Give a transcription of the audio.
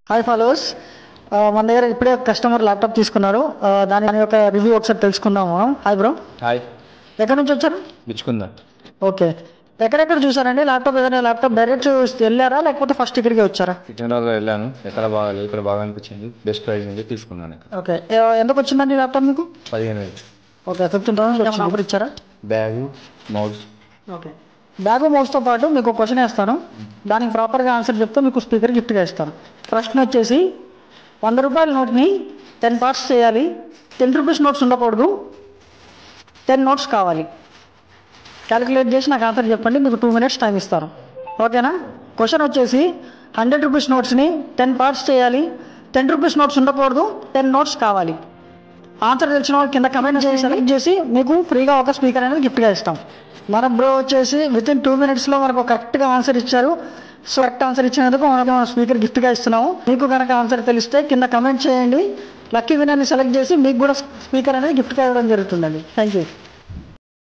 hi followers మన దగ్గర ఇప్పుడే కస్టమర్ ల్యాప్టాప్ తీసుకున్నారు ఆ, దాని దాని యొక్క రివ్యూ ఒకసారి తెలుసుకుందాము హాయ్ బ్రో హాయ్ ఎక్కడి నుంచి వచ్చారు మెచ్చుకుందా ఓకే ఎక్కడెక్కడ చూసారండి ల్యాప్టాప్ ఏదైనా ల్యాప్టాప్ డైరెక్ట్ వెళ్ళారా లేకపోతే ఫస్ట్ ఇక్కడికి వచ్చారా సికింద్రాబాద్లో వెళ్ళాను ఎక్కడ బాగాలేదు ఇక్కడ బాగా అనిపించింది బెస్ట్ ప్రైస్ ఉంది తీసుకున్నాను ఇక్కడ ఓకే ఎ- ఎందుకు వచ్చిందండి ల్యాప్టాప్ మీకు పదిహేను వేలు ఓకే ఫిఫ్టీన్ థౌసండ్ ఆఫర్ ఇచ్చారా బ్యాగ్ మౌస్ ఓకే బ్యాగ్ మౌస్తో పాటు మీకు క్వశ్చన్ వేస్తాను దానికి ప్రాపర్గా ఆన్సర్ చెప్తే మీకు స్పీకర్ గిఫ్ట్గా ఇస్తాను ప్రశ్న వచ్చేసి వంద రూపాయల నోట్ని టెన్ పార్ట్స్ చేయాలి టెన్ రూపీస్ నోట్స్ ఉండకూడదు టెన్ నోట్స్ కావాలి క్యాలిక్యులేట్ చేసి నాకు ఆన్సర్ చెప్పండి మీకు టూ మినిట్స్ టైం ఇస్తాను ఓకేనా క్వశ్చన్ వచ్చేసి హండ్రెడ్ రూపీస్ నోట్స్ని టెన్ పార్ట్స్ చేయాలి టెన్ రూపీస్ నోట్స్ ఉండకూడదు టెన్ నోట్స్ కావాలి ఆన్సర్ తెలిసిన వాళ్ళు కింద కమెంట్ చేసి సెలెక్ట్ చేసి మీకు ఫ్రీగా ఒక స్పీకర్ అనేది గిఫ్ట్గా ఇస్తాం మన బ్రో వచ్చేసి విత్ ఇన్ టూ మినిట్స్లో మనకు కరెక్ట్గా ఆన్సర్ ఇచ్చారు సో కరెక్ట్ ఆన్సర్ ఇచ్చినందుకు మనకు స్పీకర్ గిఫ్ట్గా ఇస్తున్నాము మీకు కనుక ఆన్సర్ తెలిస్తే కింద కమెంట్ చేయండి లక్కీ వినర్ని సెలెక్ట్ చేసి మీకు కూడా స్పీకర్ అనేది గిఫ్ట్గా ఇవ్వడం జరుగుతుందండి థ్యాంక్ యూ